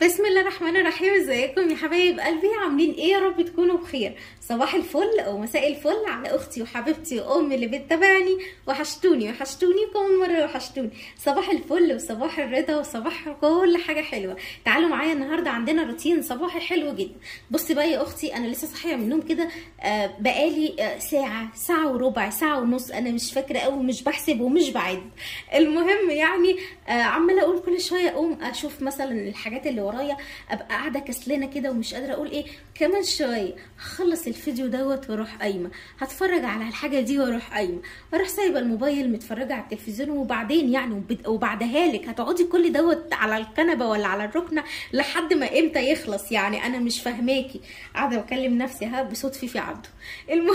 بسم الله الرحمن الرحيم ازيكم يا حبايب قلبي عاملين ايه يا رب تكونوا بخير صباح الفل او مساء الفل على اختي وحبيبتي وامي اللي بتتابعني وحشتوني وحشتوني كم مره وحشتوني صباح الفل وصباح الرضا وصباح كل حاجه حلوه تعالوا معايا النهارده عندنا روتين صباحي حلو جدا بصي بقى يا اختي انا لسه صاحيه من النوم كده آه بقالي آه ساعه ساعه وربع ساعه ونص انا مش فاكره قوي مش بحسب ومش بعد المهم يعني آه عماله اقول كل شويه اقوم اشوف مثلا الحاجات اللي ورايا ابقى قاعده كسلانه كده ومش قادره اقول ايه كمان شويه هخلص الفيديو دوت واروح قايمه هتفرج على الحاجه دي واروح قايمه اروح سايبه الموبايل متفرجه على التلفزيون وبعدين يعني وبد- وبعدها لك هتقعدي كل دوت على الكنبه ولا على الركنه لحد ما امتى يخلص يعني انا مش فاهماكي قاعده بكلم نفسي ها بصوت فيفي عبده المهم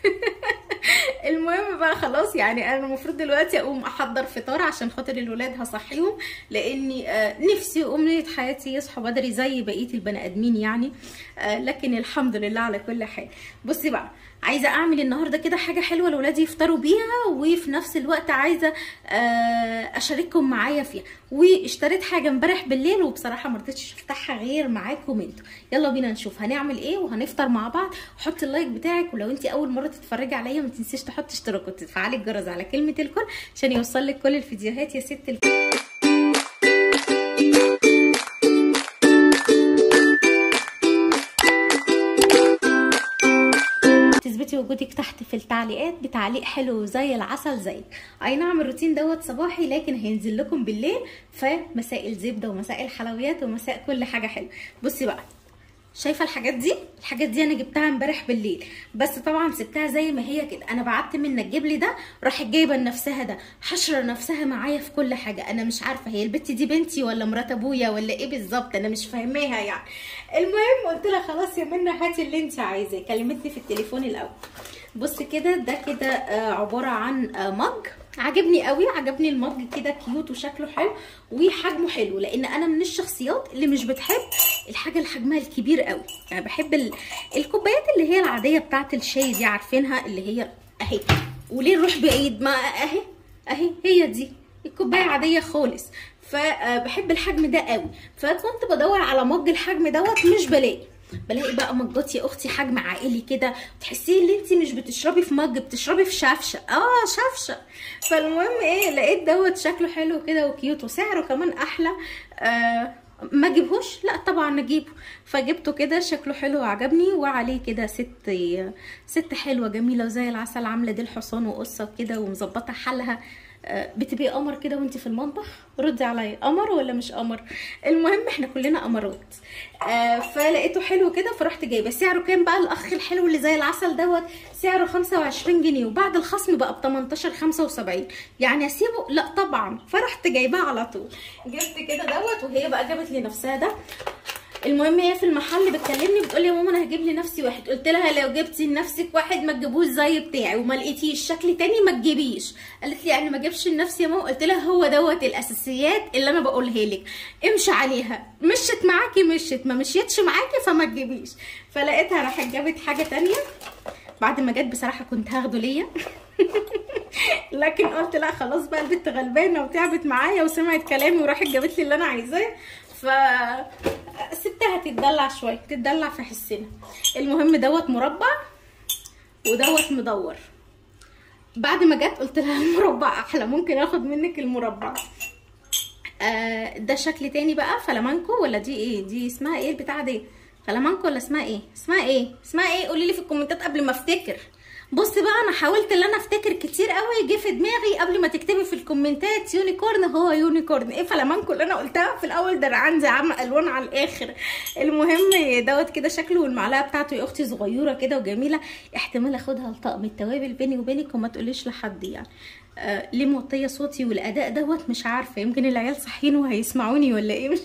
المهم بقى خلاص يعني انا المفروض دلوقتي اقوم احضر فطار عشان خاطر الولاد هصحيهم لاني آه، نفسي وامنيه حياتي يصحوا بدري زي بقيه البني ادمين يعني آه، لكن الحمد لله على كل حال بصي بقى عايزه اعمل النهارده كده حاجه حلوه لاولادي يفطروا بيها وفي نفس الوقت عايزه آه، اشارككم معايا فيها واشتريت حاجه امبارح بالليل وبصراحه ما رضيتش افتحها غير معاكم انتوا يلا بينا نشوف هنعمل ايه وهنفطر مع بعض حط اللايك بتاعك ولو انت اول مره تتفرجي عليا ما تنسيش تحط اشتراك وتفعلي الجرس على كلمه الكل عشان يوصل لك كل الفيديوهات يا ست الكل تثبتي وجودك تحت في التعليقات بتعليق حلو زي العسل زيك اي نعم الروتين دوت صباحي لكن هينزل لكم بالليل فمساء الزبده ومساء الحلويات ومساء كل حاجه حلوه بصي بقى شايفه الحاجات دي الحاجات دي انا جبتها امبارح بالليل بس طبعا سبتها زي ما هي كده انا بعت منك جيب لي ده راحت جايبه لنفسها ده حشره نفسها معايا في كل حاجه انا مش عارفه هي البت دي بنتي ولا مرات ابويا ولا ايه بالظبط انا مش فاهماها يعني المهم قلت لها خلاص يا منى هاتي اللي انت عايزاه كلمتني في التليفون الاول بص كده ده كده آه، عباره عن آه، مج عجبني قوي عجبني المج كده كيوت وشكله حلو وحجمه حلو لان انا من الشخصيات اللي مش بتحب الحاجه اللي حجمها الكبير قوي انا بحب ال... الكوبايات اللي هي العاديه بتاعه الشاي دي عارفينها اللي هي اهي وليه نروح بعيد ما اهي اهي هي دي الكوبايه عاديه خالص فبحب الحجم ده قوي فكنت بدور على مج الحجم دوت مش بلاقي بلاقي بقى مجات يا اختي حجم عائلي كده تحسيه ان انت مش بتشربي في مج بتشربي في شفشه اه شفشه فالمهم ايه لقيت دوت شكله حلو كده وكيوت وسعره كمان احلى آه ما اجيبهوش لا طبعا اجيبه فجبته كده شكله حلو وعجبني وعليه كده ست ست حلوه جميله وزي العسل عامله دي الحصان وقصه كده ومظبطه حالها آه، بتبقي قمر كده وانت في المطبخ ردي عليا قمر ولا مش قمر المهم احنا كلنا قمرات آه فلقيته حلو كده فرحت جايبه سعره كام بقى الاخ الحلو اللي زي العسل دوت سعره 25 جنيه وبعد الخصم بقى ب 18 75 يعني اسيبه لا طبعا فرحت جايباه على طول جبت كده دوت وهي بقى جابت لي نفسها ده المهم هي في المحل بتكلمني بتقولي يا ماما انا هجيب لنفسي واحد قلت لها لو جبتي لنفسك واحد ما تجيبوش زي بتاعي وما لقيتيش شكل تاني ما تجيبيش قالت لي يعني ما اجيبش لنفسي يا ماما قلت لها هو دوت الاساسيات اللي انا بقولها لك امشي عليها مشت معاكي مشت ما مشيتش معاكي فما تجيبيش فلقيتها راحت جابت حاجه تانية بعد ما جت بسرعه كنت هاخده ليا لكن قلت لا خلاص بقى البنت غلبانه وتعبت معايا وسمعت كلامي وراحت جابت لي اللي انا عايزاه ف سبتها تتدلع شويه تتدلع في حسنا المهم دوت مربع ودوت مدور بعد ما جت قلت لها المربع احلى ممكن اخد منك المربع آه ده شكل تاني بقى فلامانكو ولا دي ايه دي اسمها ايه البتاعه دي فلامانكو ولا اسمها ايه اسمها ايه اسمها ايه قولي لي في الكومنتات قبل ما افتكر بصي بقى انا حاولت ان انا افتكر كتير قوي جه في دماغي قبل ما تكتبي في الكومنتات يونيكورن هو يونيكورن ايه فلامانكو اللي انا قلتها في الاول ده انا عندي عم الوان على الاخر المهم دوت كده شكله والمعلقه بتاعته يا اختي صغيره كده وجميله احتمال اخدها لطقم التوابل بيني وبينك وما تقوليش لحد يعني آه ليه موطيه صوتي والاداء دوت مش عارفه يمكن العيال صاحيين وهيسمعوني ولا ايه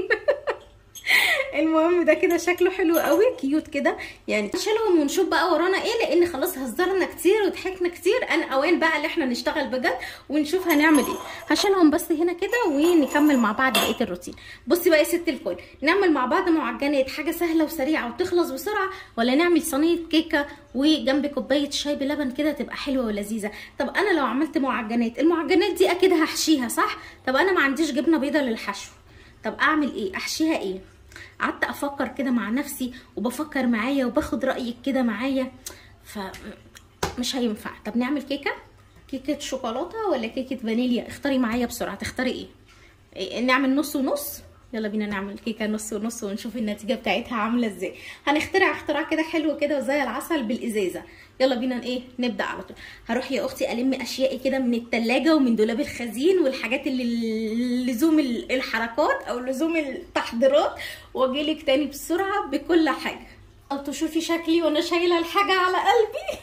المهم ده كده شكله حلو قوي كيوت كده يعني نشيلهم ونشوف بقى ورانا ايه لان خلاص هزرنا كتير وضحكنا كتير انا اوان بقى اللي احنا نشتغل بجد ونشوف هنعمل ايه هشيلهم بس هنا كده ونكمل مع بعض بقيه الروتين بصي بقى يا ست الكل نعمل مع بعض معجنات حاجه سهله وسريعه وتخلص بسرعه ولا نعمل صينيه كيكه وجنب كوبايه شاي بلبن كده تبقى حلوه ولذيذه طب انا لو عملت معجنات المعجنات دي اكيد هحشيها صح طب انا ما عنديش جبنه بيضه للحشو طب اعمل ايه احشيها ايه قعدت افكر كده مع نفسي وبفكر معايا وباخد رايك كده معايا ف مش هينفع طب نعمل كيكه كيكه شوكولاته ولا كيكه فانيليا اختاري معايا بسرعه تختاري ايه, إيه نعمل نص ونص يلا بينا نعمل كيكه نص ونص ونشوف النتيجه بتاعتها عامله ازاي هنخترع اختراع كده حلو كده وزي العسل بالازازه يلا بينا ايه نبدا على طول هروح يا اختي الم اشيائي كده من التلاجة ومن دولاب الخزين والحاجات اللي لزوم الحركات او لزوم التحضيرات واجيلك تاني بسرعه بكل حاجه او تشوفي شكلي وانا شايله الحاجه على قلبي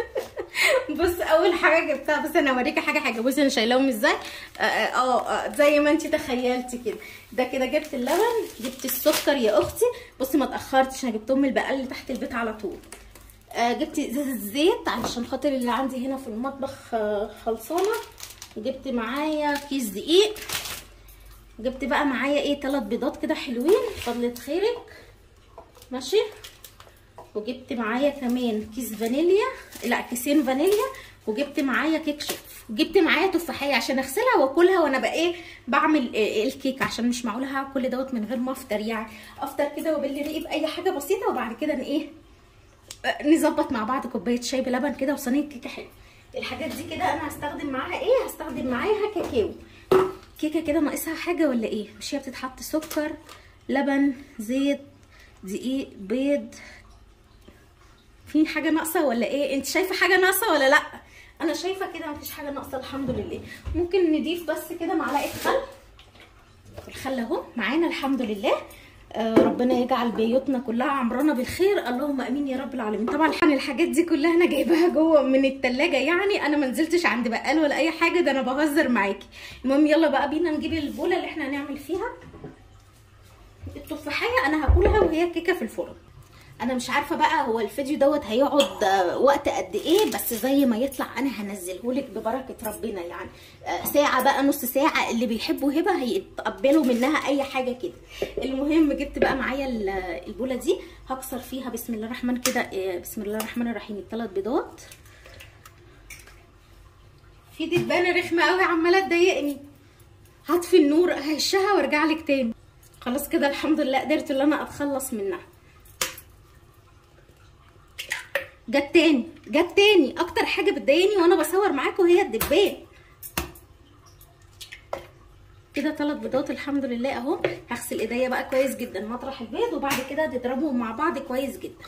بص اول حاجه جبتها بس انا اوريكي حاجه حاجه بصي انا شايلاهم ازاي اه زي ما انت تخيلتي كده ده كده جبت اللبن جبت السكر يا اختي بصي ما اتاخرتش انا جبتهم من البقال اللي تحت البيت على طول آه جبت ازازه زيت علشان خاطر اللي عندي هنا في المطبخ آه خلصانه جبت معايا كيس دقيق جبت بقى معايا ايه ثلاث بيضات كده حلوين فضلة خيرك ماشي وجبت معايا كمان كيس فانيليا لا كيسين فانيليا وجبت معايا كيك شوف جبت معايا تفاحيه عشان اغسلها واكلها وانا بقى ايه بعمل إيه الكيك عشان مش معقوله هعمل كل دوت من غير ما افطر يعني افطر كده وباللي ريقي باي حاجه بسيطه وبعد كده ايه نظبط مع بعض كوبايه شاي بلبن كده وصينيه كيكه حلوه الحاجات دي كده انا هستخدم معاها ايه هستخدم معاها كاكاو كيكه كده ناقصها حاجه ولا ايه مش هي بتتحط سكر لبن زيت دقيق بيض في حاجه ناقصه ولا ايه انت شايفه حاجه ناقصه ولا لا انا شايفه كده مفيش حاجه ناقصه الحمد لله ممكن نضيف بس كده معلقه خل الخل اهو معانا الحمد لله آه ربنا يجعل بيوتنا كلها عمرانه بالخير اللهم امين يا رب العالمين طبعا الحاجات دي كلها انا جايباها جوه من التلاجة يعني انا ما نزلتش عند بقال ولا اي حاجه ده انا بهزر معاكي المهم يلا بقى بينا نجيب البوله اللي احنا هنعمل فيها التفاحيه انا هاكلها وهي كيكه في الفرن انا مش عارفه بقى هو الفيديو دوت هيقعد وقت قد ايه بس زي ما يطلع انا هنزلهولك ببركه ربنا يعني ساعه بقى نص ساعه اللي بيحبوا هبه هيتقبلوا منها اي حاجه كده المهم جبت بقى معايا البوله دي هكسر فيها بسم الله الرحمن كده بسم الله الرحمن الرحيم الثلاث بيضات في دبانه رخمه قوي عماله تضايقني هطفي النور ههشها وارجع لك تاني خلاص كده الحمد لله قدرت ان انا اتخلص منها جت تاني جت تاني اكتر حاجه بتضايقني وانا بصور معاكم هي الدبان كده ثلاث بيضات الحمد لله اهو هغسل ايديا بقى كويس جدا مطرح البيض وبعد كده تضربهم مع بعض كويس جدا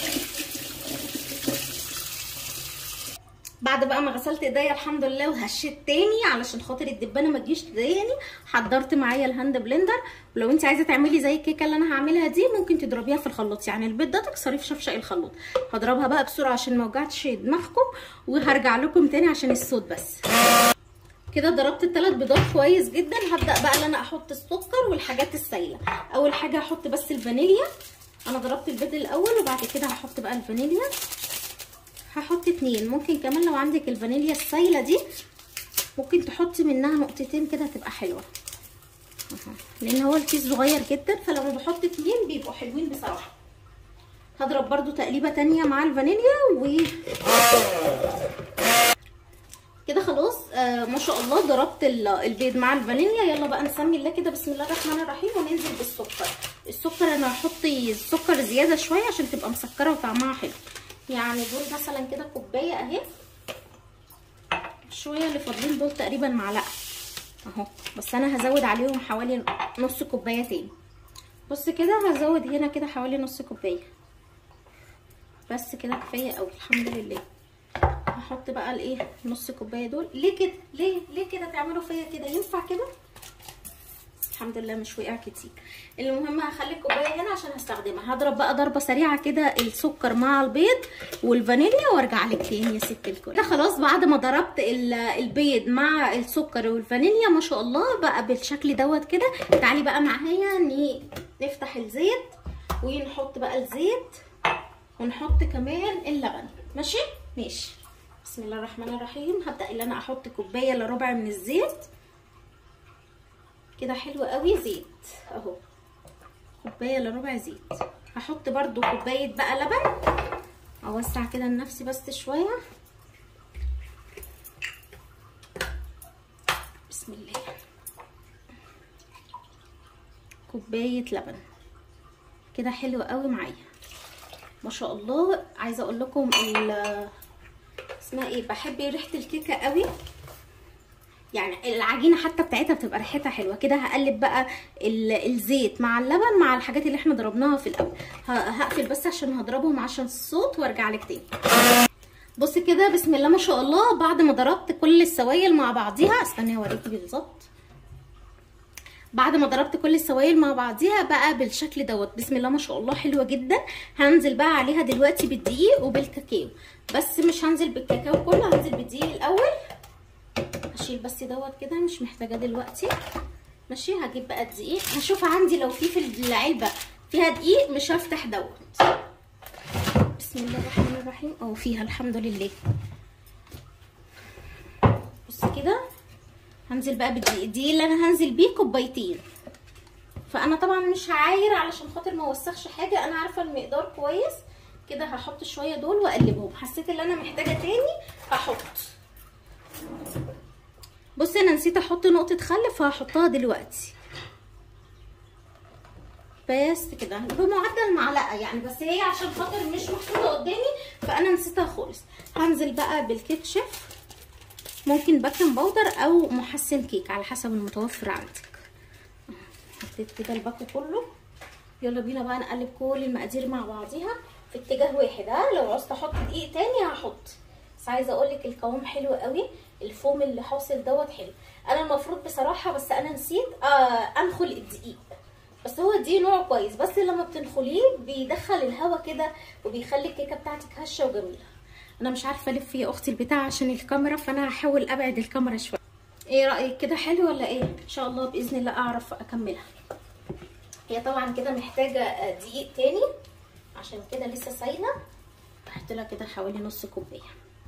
بعد بقى ما غسلت ايديا الحمد لله وهشيت تاني علشان خاطر الدبانه ما تجيش تضايقني حضرت معايا الهاند بلندر ولو انت عايزه تعملي زي الكيكه اللي انا هعملها دي ممكن تضربيها في الخلاط يعني البيض ده تكسريه في شفشق الخلاط هضربها بقى بسرعه عشان ما اوجعتش دماغكم وهرجع لكم تاني عشان الصوت بس كده ضربت الثلاث بيضات كويس جدا هبدا بقى ان انا احط السكر والحاجات السايله اول حاجه هحط بس الفانيليا انا ضربت البيض الاول وبعد كده هحط بقى الفانيليا هحط اتنين ممكن كمان لو عندك الفانيليا السايله دي ممكن تحطي منها نقطتين كده هتبقى حلوه لان هو الكيس صغير جدا فلما بحط اتنين بيبقوا حلوين بصراحه هضرب برضو تقليبه تانية مع الفانيليا و كده خلاص آه ما شاء الله ضربت البيض مع الفانيليا يلا بقى نسمي الله كده بسم الله الرحمن الرحيم وننزل بالسكر السكر انا هحط السكر زياده شويه عشان تبقى مسكره وطعمها حلو يعني دول مثلا كده كوبايه اهي شويه اللي فاضلين دول تقريبا معلقه اهو بس انا هزود عليهم حوالي نص كوبايه تاني بص كده هزود هنا كده حوالي نص كوبايه بس كده كفايه قوي الحمد لله هحط بقى الايه نص كوبايه دول ليه كده ليه ليه كده تعملوا فيا كده ينفع كده الحمد لله مش وقع كتير المهم هخلي الكوبايه هنا عشان هستخدمها هضرب بقى ضربه سريعه كده السكر مع البيض والفانيليا وارجع لك تاني يا ست الكل كده خلاص بعد ما ضربت البيض مع السكر والفانيليا ما شاء الله بقى بالشكل دوت كده تعالي بقى معايا نفتح الزيت ونحط بقى الزيت ونحط كمان اللبن ماشي ماشي بسم الله الرحمن الرحيم هبدا ان انا احط كوبايه الا ربع من الزيت كده حلو قوي زيت اهو كوبايه الا ربع زيت هحط برده كوبايه بقى لبن اوسع كده لنفسي بس شويه بسم الله كوبايه لبن كده حلو قوي معايا ما شاء الله عايزه اقول لكم اسمها ايه بحب ريحه الكيكه قوي يعني العجينه حتى بتاعتها بتبقى ريحتها حلوه كده هقلب بقى الزيت مع اللبن مع الحاجات اللي احنا ضربناها في الاول هقفل بس عشان هضربهم عشان الصوت وارجع لك تاني بصي كده بسم الله ما شاء الله بعد ما ضربت كل السوائل مع بعضيها استني اوريكي بالظبط بعد ما ضربت كل السوائل مع بعضيها بقى بالشكل دوت بسم الله ما شاء الله حلوه جدا هنزل بقى عليها دلوقتي بالدقيق وبالكاكاو بس مش هنزل بالكاكاو كله هنزل بالدقيق الاول هشيل بس دوت كده مش محتاجه دلوقتي ماشي هجيب بقى الدقيق هشوف عندي لو في في العلبه فيها دقيق مش هفتح دوت بسم الله الرحمن الرحيم اه فيها الحمد لله بص كده هنزل بقى بالدقيق الدقيق اللي انا هنزل بيه كوبايتين فانا طبعا مش هعاير علشان خاطر ما اوسخش حاجه انا عارفه المقدار كويس كده هحط شويه دول واقلبهم حسيت ان انا محتاجه تاني هحط بصي انا نسيت احط نقطه خل فهحطها دلوقتي بس كده بمعدل معلقه يعني بس هي عشان خاطر مش محطوطه قدامي فانا نسيتها خالص هنزل بقى بالكاتشف ممكن باكن باودر او محسن كيك على حسب المتوفر عندك حطيت كده الباكو كله يلا بينا بقى نقلب كل المقادير مع بعضيها في اتجاه واحد ها لو عوزت احط دقيق تاني هحط بس عايزه اقولك القوام حلو قوي الفوم اللي حاصل دوت حلو انا المفروض بصراحه بس انا نسيت آه انخل الدقيق بس هو دي نوع كويس بس لما بتنخليه بيدخل الهوا كده وبيخلي الكيكه بتاعتك هشه وجميله انا مش عارفه الف يا اختي البتاع عشان الكاميرا فانا هحاول ابعد الكاميرا شويه ايه رايك كده حلو ولا ايه ان شاء الله باذن الله اعرف اكملها هي طبعا كده محتاجه دقيق تاني عشان كده لسه سايله هحط لها كده حوالي نص كوبايه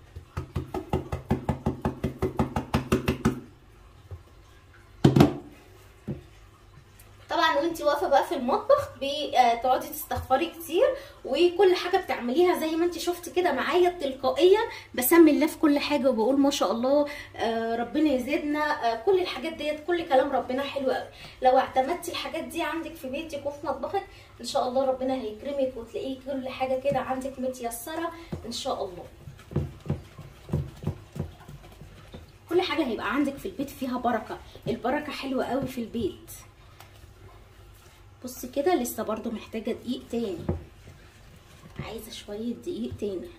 طبعا وانت واقفه بقى في المطبخ بتقعدي تستغفري كتير وكل حاجه بتعمليها زي ما انت شفتي كده معايا تلقائيا بسمي الله في كل حاجه وبقول ما شاء الله ربنا يزيدنا كل الحاجات ديت كل كلام ربنا حلو قوي لو اعتمدتي الحاجات دي عندك في بيتك وفي مطبخك ان شاء الله ربنا هيكرمك وتلاقيه كل حاجه كده عندك متيسره ان شاء الله كل حاجه هيبقى عندك في البيت فيها بركه البركه حلوه قوي في البيت بصي كده لسه برضو محتاجه دقيق تاني عايزه شويه دقيق تاني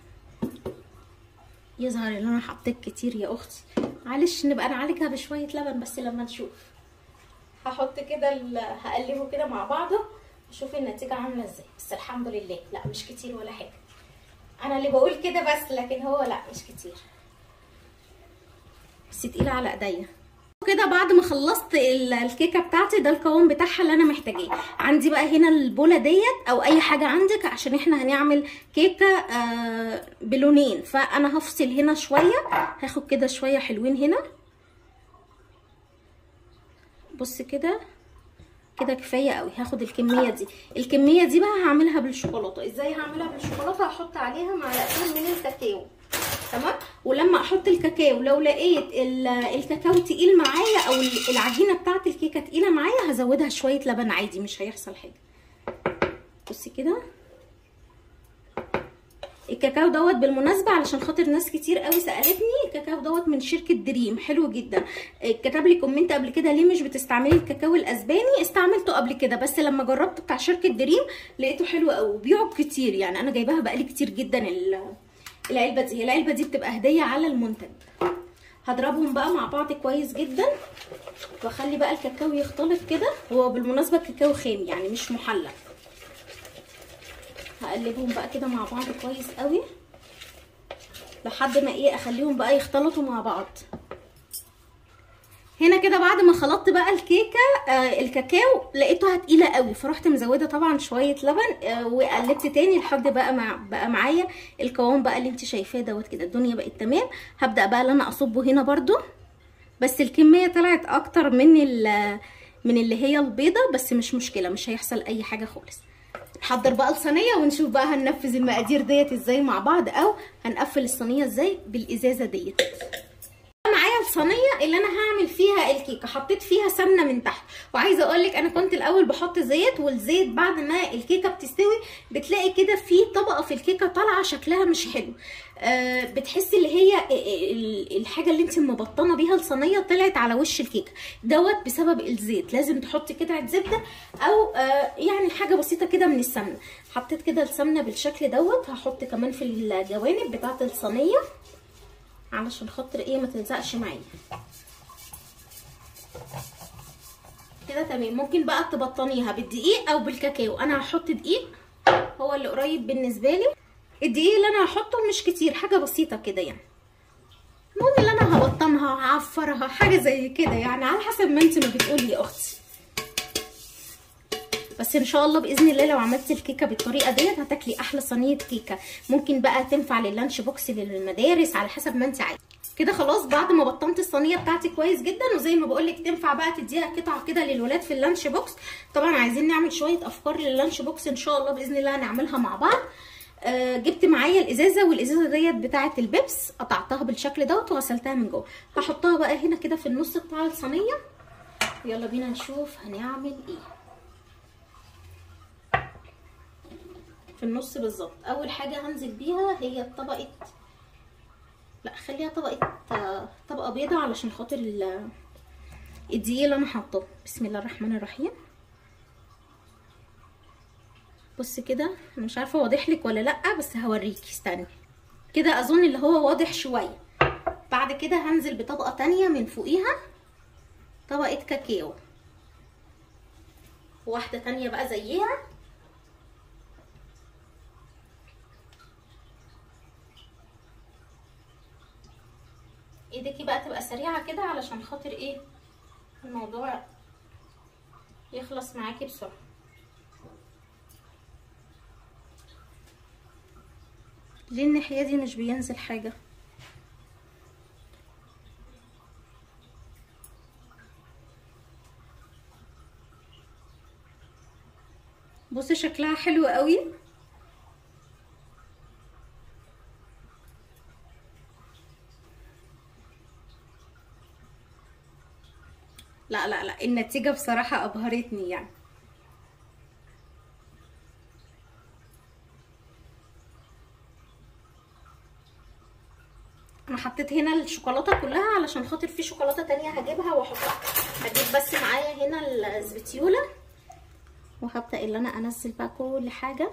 يظهر ان انا حطيت كتير يا اختي معلش نبقى نعالجها بشويه لبن بس لما نشوف هحط كده هقلبه كده مع بعضه اشوف النتيجه عامله ازاي بس الحمد لله لا مش كتير ولا حاجه انا اللي بقول كده بس لكن هو لا مش كتير بس تقيله على ايديا كده بعد ما خلصت الكيكه بتاعتي ده القوام بتاعها اللي انا محتاجاه عندي بقى هنا البوله ديت او اي حاجه عندك عشان احنا هنعمل كيكه آه بلونين فانا هفصل هنا شويه هاخد كده شويه حلوين هنا بص كده كده كفايه قوي هاخد الكميه دي الكميه دي بقى هعملها بالشوكولاته ازاي هعملها بالشوكولاته هحط عليها معلقتين من الكاكاو تمام ولما احط الكاكاو لو لقيت الكاكاو تقيل معايا او العجينه بتاعه الكيكه تقيله معايا هزودها شويه لبن عادي مش هيحصل حاجه بصي كده الكاكاو دوت بالمناسبه علشان خاطر ناس كتير قوي سالتني الكاكاو دوت من شركه دريم حلو جدا كتب لي كومنت قبل كده ليه مش بتستعملي الكاكاو الاسباني استعملته قبل كده بس لما جربته بتاع شركه دريم لقيته حلو قوي وبيقعد كتير يعني انا جايباها بقالي كتير جدا العلبه دي العلبه دي بتبقى هديه على المنتج هضربهم بقى مع بعض كويس جدا واخلي بقى الكاكاو يختلط كده هو بالمناسبه الكاكاو خام يعني مش محلى هقلبهم بقى كده مع بعض كويس قوي لحد ما ايه اخليهم بقى يختلطوا مع بعض هنا كده بعد ما خلطت بقى الكيكه آه الكاكاو لقيتها تقيله قوي فرحت مزوده طبعا شويه لبن آه وقلبت تاني لحد بقى مع بقى معايا القوام بقى اللي انت شايفاه دوت كده الدنيا بقت تمام هبدا بقى ان انا اصبه هنا برده بس الكميه طلعت اكتر من من اللي هي البيضه بس مش مشكله مش هيحصل اي حاجه خالص نحضر بقى الصينيه ونشوف بقى هننفذ المقادير ديت ازاي مع بعض او هنقفل الصينيه ازاي بالازازه ديت معايا الصينيه اللي انا هعمل فيها الكيكه حطيت فيها سمنه من تحت وعايزه اقول لك انا كنت الاول بحط زيت والزيت بعد ما الكيكه بتستوي بتلاقي كده في طبقه في الكيكه طالعه شكلها مش حلو آه بتحسي اللي هي الحاجه اللي انت مبطنه بيها الصينيه طلعت على وش الكيكه دوت بسبب الزيت لازم تحطي قطعه زبده او آه يعني حاجه بسيطه كده من السمنه حطيت كده السمنه بالشكل دوت هحط كمان في الجوانب بتاعه الصينيه علشان خاطر ايه ما تلزقش معايا كده تمام ممكن بقى تبطنيها بالدقيق او بالكاكاو انا هحط دقيق هو اللي قريب بالنسبه لي الدقيق اللي انا هحطه مش كتير حاجه بسيطه كده يعني المهم اللي انا هبطنها هعفرها حاجه زي كده يعني على حسب ما انت ما بتقولي يا اختي بس ان شاء الله باذن الله لو عملتي الكيكه بالطريقه ديت هتاكلي احلى صينيه كيكه ممكن بقى تنفع لللانش بوكس للمدارس على حسب ما انت عايزه كده خلاص بعد ما بطنت الصينيه بتاعتي كويس جدا وزي ما بقول لك تنفع بقى تديها قطعه كده للولاد في اللانش بوكس طبعا عايزين نعمل شويه افكار لللانش بوكس ان شاء الله باذن الله هنعملها مع بعض آه جبت معايا الازازه والازازه ديت بتاعه البيبس قطعتها بالشكل دوت وغسلتها من جوه هحطها بقى هنا كده في النص بتاع الصينيه يلا بينا نشوف هنعمل ايه في النص بالظبط اول حاجه هنزل بيها هي طبقه لا خليها طبقه طبقه بيضه علشان خاطر الدقيق اللي انا حاطاه بسم الله الرحمن الرحيم بص كده انا مش عارفه واضح لك ولا لا بس هوريكي استني كده اظن اللي هو واضح شويه بعد كده هنزل بطبقه تانية من فوقيها طبقه كاكاو واحده تانية بقى زيها ايديكي بقى تبقى سريعه كده علشان خاطر ايه الموضوع يخلص معاكي بسرعه ليه الناحيه دي مش بينزل حاجه بصي شكلها حلو قوي لا لا لا النتيجة بصراحة أبهرتني يعني أنا حطيت هنا الشوكولاتة كلها علشان خاطر في شوكولاتة تانية هجيبها وأحطها هجيب بس معايا هنا الزبتيولة وهبدأ اللي أنا أنزل بقى كل حاجة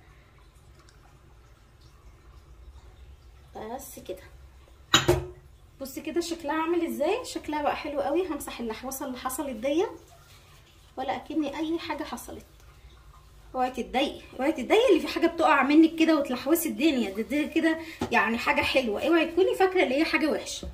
بس كده بصي كده شكلها عامل ازاي شكلها بقى حلو قوي همسح اللحوسه اللي حصلت ديت ولا اكني اي حاجه حصلت اوعي تتضايقي اوعي تتضايقي اللي في حاجه بتقع منك كده وتلحوسي الدنيا دي, دي كده يعني حاجه حلوه اوعي تكوني فاكره اللي هي حاجه وحشه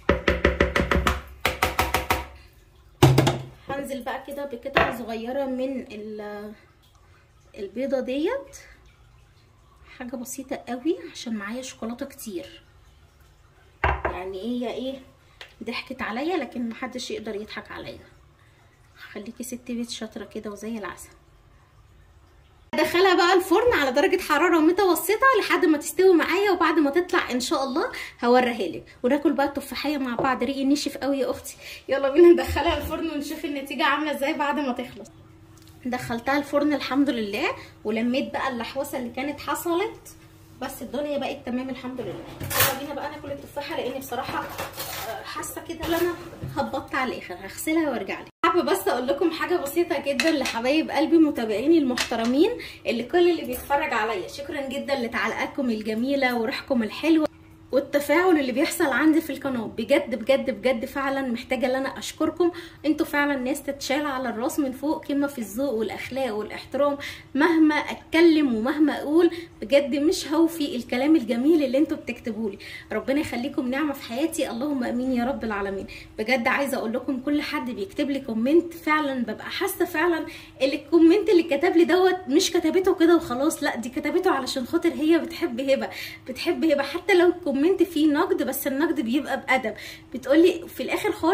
هنزل بقى كده بقطعه صغيره من البيضه ديت حاجه بسيطه قوي عشان معايا شوكولاته كتير يعني هي ايه ضحكت عليا لكن محدش يقدر يضحك عليا خليكي ست بيت شاطره كده وزي العسل ادخلها بقى الفرن على درجه حراره متوسطه لحد ما تستوي معايا وبعد ما تطلع ان شاء الله هوريها لك وناكل بقى التفاحيه مع بعض ريقي نشف قوي يا اختي يلا بينا ندخلها الفرن ونشوف النتيجه عامله ازاي بعد ما تخلص دخلتها الفرن الحمد لله ولميت بقى اللحوسه اللي كانت حصلت بس الدنيا بقت تمام الحمد لله يلا بينا بقى ناكل التفاحه لان بصراحه حاسه كده ان انا هبطت على الاخر هغسلها وارجع لك حابه بس اقول لكم حاجه بسيطه جدا لحبايب قلبي متابعيني المحترمين اللي كل اللي بيتفرج عليا شكرا جدا لتعليقاتكم الجميله وروحكم الحلوه والتفاعل اللي بيحصل عندي في القناه بجد بجد بجد فعلا محتاجه ان انا اشكركم انتوا فعلا ناس تتشال على الراس من فوق قمه في الذوق والاخلاق والاحترام مهما اتكلم ومهما اقول بجد مش هوفي الكلام الجميل اللي انتوا بتكتبوا لي ربنا يخليكم نعمه في حياتي اللهم امين يا رب العالمين بجد عايزه اقول لكم كل حد بيكتب لي كومنت فعلا ببقى حاسه فعلا اللي الكومنت اللي كتب لي دوت مش كتبته كده وخلاص لا دي كتبته علشان خاطر هي بتحب هبه بتحب هبه حتى لو الكومنت فيه نقد بس النقد بيبقى بادب بتقولي في الاخر خالص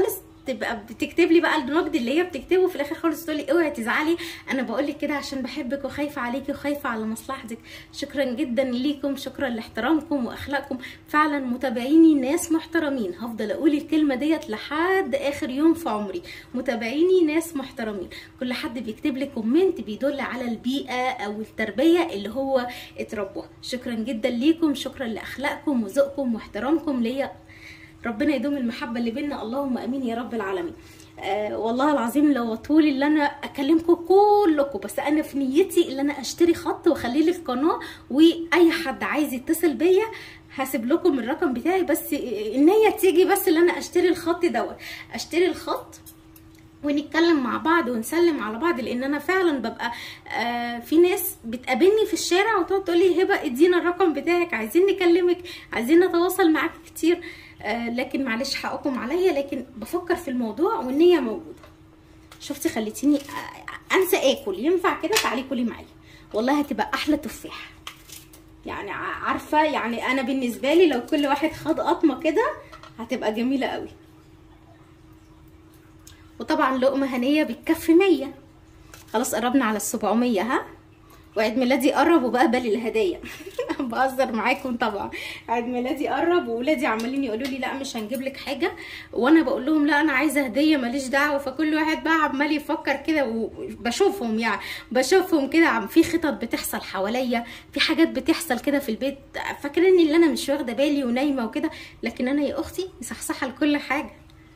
تبقى بتكتب لي بقى النقد اللي هي بتكتبه في الاخر خالص تقول لي اوعي تزعلي انا بقول لك كده عشان بحبك وخايفه عليكي وخايفه على مصلحتك شكرا جدا ليكم شكرا لاحترامكم واخلاقكم فعلا متابعيني ناس محترمين هفضل اقول الكلمه ديت لحد اخر يوم في عمري متابعيني ناس محترمين كل حد بيكتب لي كومنت بيدل على البيئه او التربيه اللي هو اتربوها شكرا جدا ليكم شكرا لاخلاقكم وذوقكم واحترامكم ليا ربنا يدوم المحبه اللي بينا اللهم امين يا رب العالمين آه والله العظيم لو طول اللي انا اكلمكم كلكم بس انا في نيتي ان انا اشتري خط واخليه لي في قناه واي حد عايز يتصل بيا هسيب لكم الرقم بتاعي بس النيه تيجي بس ان انا اشتري الخط دوت اشتري الخط ونتكلم مع بعض ونسلم على بعض لان انا فعلا ببقى آه في ناس بتقابلني في الشارع وتقعد تقول لي هبه ادينا الرقم بتاعك عايزين نكلمك عايزين نتواصل معاك كتير آه لكن معلش حقكم عليا لكن بفكر في الموضوع والنيه موجوده شفتي خليتيني آه انسى اكل ينفع كده تعالي كلي معايا والله هتبقى احلى تفاح يعني عارفه يعني انا بالنسبه لي لو كل واحد خد قطمه كده هتبقى جميله قوي وطبعا لقمه هنيه بتكفي 100 خلاص قربنا على السبعمية ها وعيد ميلادي قرب وبقى بالي الهدايا بهزر معاكم طبعا عيد ميلادي قرب وولادي عمالين يقولوا لي لا مش هنجيب لك حاجه وانا بقول لهم لا انا عايزه هديه ماليش دعوه فكل واحد بقى عمال يفكر كده وبشوفهم يعني بشوفهم كده في خطط بتحصل حواليا في حاجات بتحصل كده في البيت فاكرين ان انا مش واخده بالي ونايمه وكده لكن انا يا اختي مصحصحه لكل حاجه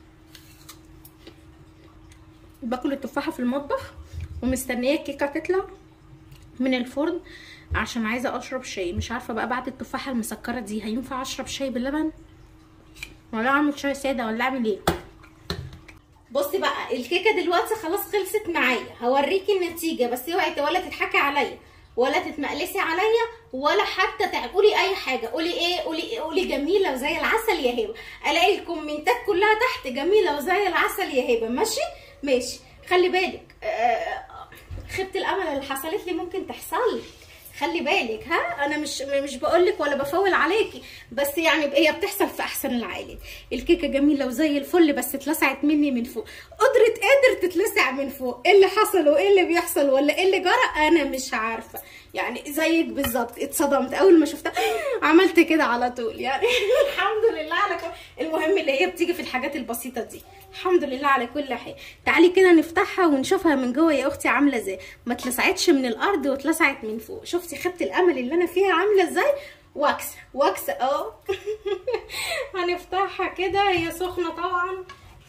باكل التفاحه في المطبخ ومستنيه الكيكه تطلع من الفرن عشان عايزه اشرب شاي مش عارفه بقى بعد التفاحه المسكره دي هينفع اشرب شاي باللبن ولا اعمل شاي ساده ولا اعمل ايه بصي بقى الكيكه دلوقتي خلاص خلصت معايا هوريكي النتيجه بس اوعي ولا تضحكي عليا ولا تتمقلسي عليا ولا حتى تقولي اي حاجه قولي ايه قولي إيه؟ قولي جميله وزي العسل يا هبه الاقي الكومنتات كلها تحت جميله وزي العسل يا هبه ماشي ماشي خلي بالك آه خبت الامل اللي حصلت لي ممكن تحصل لك خلي بالك ها انا مش مش بقول لك ولا بفول عليكي بس يعني هي بتحصل في احسن العائلات الكيكه جميله وزي الفل بس اتلسعت مني من فوق قدرت قادر تتلسع من فوق ايه اللي حصل وايه اللي بيحصل ولا ايه اللي جرى انا مش عارفه يعني زيك بالظبط اتصدمت اول ما شفتها عملت كده على طول يعني الحمد لله على كل المهم اللي هي بتيجي في الحاجات البسيطه دي الحمد لله على كل حال تعالي كده نفتحها ونشوفها من جوه يا اختي عامله ازاي ما اتلسعتش من الارض واتلسعت من فوق شفتي خدت الامل اللي انا فيها عامله ازاي واكس واكس اهو هنفتحها كده هي سخنه طبعا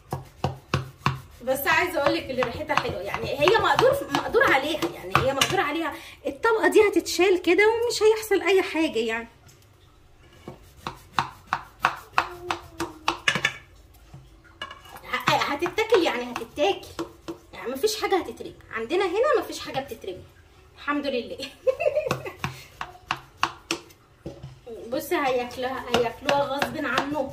بس عايزه اقول لك اللي ريحتها حلوه يعني هي مقدور مقدور عليها يعني هي مقدور عليها الطبقه دي هتتشال كده ومش هيحصل اي حاجه يعني هتتاكل يعني هتتاكل يعني مفيش حاجه هتترمي عندنا هنا مفيش حاجه بتترمي الحمد لله بصي هياكلوها هياكلوها غصب عنهم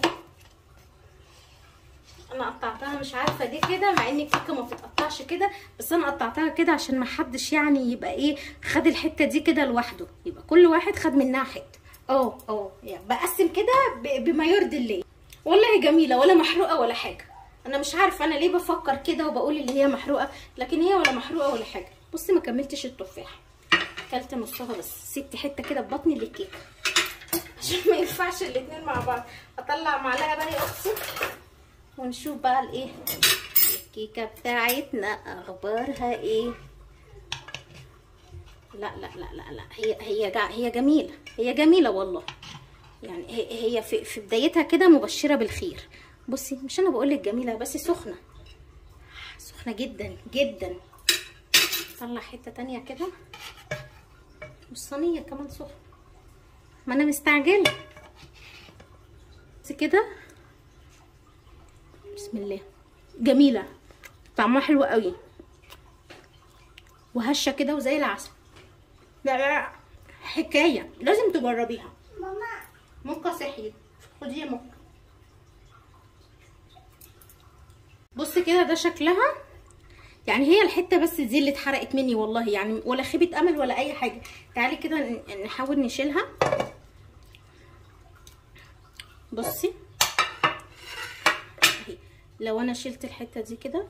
انا قطعتها مش عارفه دي كده مع ان الكيكه ما بتتقطعش كده بس انا قطعتها كده عشان ما حدش يعني يبقى ايه خد الحته دي كده لوحده يبقى كل واحد خد منها حته اه اه يعني بقسم كده بما يرضي الله والله جميله ولا محروقه ولا حاجه انا مش عارفه انا ليه بفكر كده وبقول اللي هي محروقه لكن هي ولا محروقه ولا حاجه بصي ما كملتش التفاح اكلت نصها بس سبت حته كده في بطني للكيكه عشان ما ينفعش الاتنين مع بعض اطلع معلقه بقى يا اختي ونشوف بقى الايه الكيكه بتاعتنا اخبارها ايه لا لا لا لا لا هي هي هي جميله هي جميله والله يعني هي في في بدايتها كده مبشره بالخير بصي مش انا بقول لك جميله بس سخنه سخنه جدا جدا طلع حته تانية كده والصينيه كمان سخنه ما انا مستعجله بس كده بسم الله جميله طعمها حلو قوي وهشه كده وزي العسل لا لا حكايه لازم تجربيها ماما مكه صحيت خدي يا مكه بصي كده ده شكلها يعني هي الحته بس دي اللي اتحرقت مني والله يعني ولا خيبه امل ولا اي حاجه تعالي كده ن- نحاول نشيلها بصي اهي لو انا شلت الحته دي كده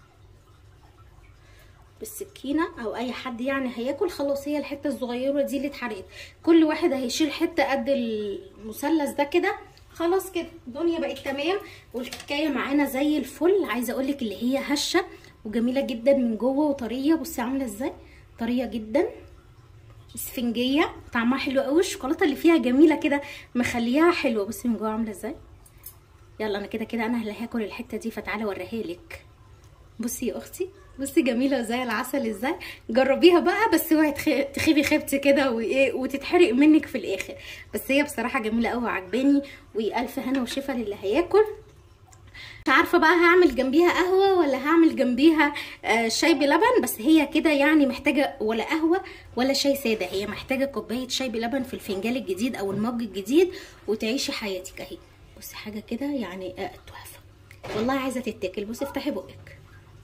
بالسكينه او اي حد يعني هياكل خلاص هي الحته الصغيره دي اللي اتحرقت كل واحد هيشيل حته قد المثلث ده كده خلاص كده الدنيا بقت تمام والكيكايه معانا زي الفل عايزه اقولك اللي هي هشه وجميله جدا من جوه وطريه بصي عامله ازاي طريه جدا اسفنجيه طعمها حلو قوي الشوكولاته اللي فيها جميله كده مخليها حلوه بصي من جوه عامله ازاي يلا انا كده كده انا اللي هاكل الحته دي فتعالى اوريها لك بصي يا اختي بصي جميله زي العسل ازاي جربيها بقى بس اوعي تخيبي خيبتي كده وايه وتتحرق منك في الاخر بس هي بصراحه جميله قوي عجباني والف هنا وشفا للي هياكل مش عارفه بقى هعمل جنبيها قهوه ولا هعمل جنبيها آه شاي بلبن بس هي كده يعني محتاجه ولا قهوه ولا شاي ساده هي محتاجه كوبايه شاي بلبن في الفنجان الجديد او المج الجديد وتعيشي حياتك اهي بصي حاجه كده يعني آه تحفه والله عايزه تتاكل بصي افتحي بقك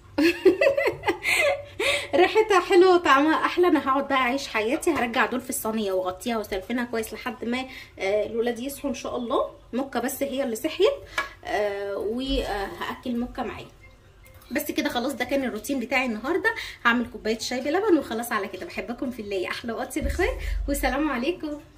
ريحتها حلوه وطعمها احلى انا هقعد بقى اعيش حياتي هرجع دول في الصينيه واغطيها واسلفنها كويس لحد ما آه الولاد يصحوا ان شاء الله مكه بس هي اللي صحيت آه وهاكل مكه معايا بس كده خلاص ده كان الروتين بتاعي النهارده هعمل كوبايه شاي بلبن وخلاص على كده بحبكم في الله احلى وقتي بخير والسلام عليكم